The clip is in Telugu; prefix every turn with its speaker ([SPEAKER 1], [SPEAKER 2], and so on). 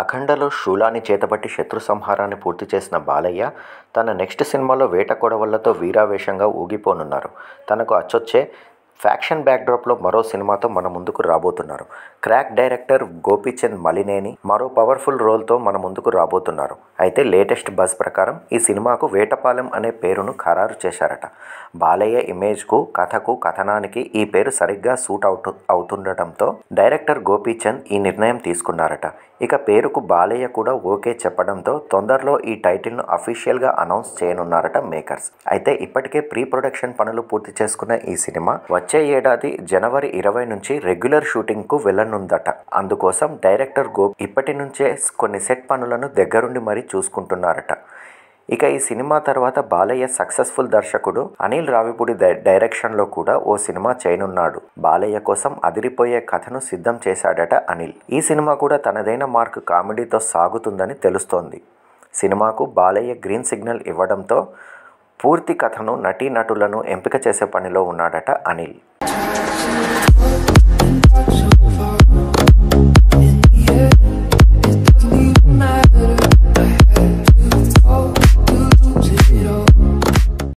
[SPEAKER 1] అఖండలో శూలాన్ని చేతబట్టి శత్రు సంహారాన్ని పూర్తి చేసిన బాలయ్య తన నెక్స్ట్ సినిమాలో వేట కొడవళ్లతో వీరావేశంగా ఊగిపోనున్నారు తనకు అచ్చొచ్చే ఫ్యాక్షన్ బ్యాక్డ్రాప్లో మరో సినిమాతో మన ముందుకు రాబోతున్నారు క్రాక్ డైరెక్టర్ గోపీచంద్ మలినేని మరో పవర్ఫుల్ రోల్తో మన ముందుకు రాబోతున్నారు అయితే లేటెస్ట్ బజ్ ప్రకారం ఈ సినిమాకు వేటపాలెం అనే పేరును ఖరారు చేశారట బాలయ్య ఇమేజ్కు కథకు కథనానికి ఈ పేరు సరిగ్గా సూట్ అవుతు అవుతుండటంతో డైరెక్టర్ గోపీచంద్ ఈ నిర్ణయం తీసుకున్నారట ఇక పేరుకు బాలయ్య కూడా ఓకే చెప్పడంతో తొందరలో ఈ టైటిల్ను అఫీషియల్గా అనౌన్స్ చేయనున్నారట మేకర్స్ అయితే ఇప్పటికే ప్రీ ప్రొడక్షన్ పనులు పూర్తి చేసుకున్న ఈ సినిమా వచ్చే ఏడాది జనవరి ఇరవై నుంచి రెగ్యులర్ షూటింగ్కు వెళ్ళనుందట అందుకోసం డైరెక్టర్ గో ఇప్పటి నుంచే కొన్ని సెట్ పనులను దగ్గరుండి మరీ చూసుకుంటున్నారట ఇక ఈ సినిమా తర్వాత బాలయ్య సక్సెస్ఫుల్ దర్శకుడు అనిల్ రావిపూడి డై- డైరెక్షన్లో కూడా ఓ సినిమా చేయనున్నాడు బాలయ్య కోసం అదిరిపోయే కథను సిద్ధం చేశాడట అనిల్ ఈ సినిమా కూడా తనదైన మార్క్ కామెడీతో సాగుతుందని తెలుస్తోంది సినిమాకు బాలయ్య గ్రీన్ సిగ్నల్ ఇవ్వడంతో పూర్తి కథను నటీనటులను ఎంపిక చేసే పనిలో ఉన్నాడట అనిల్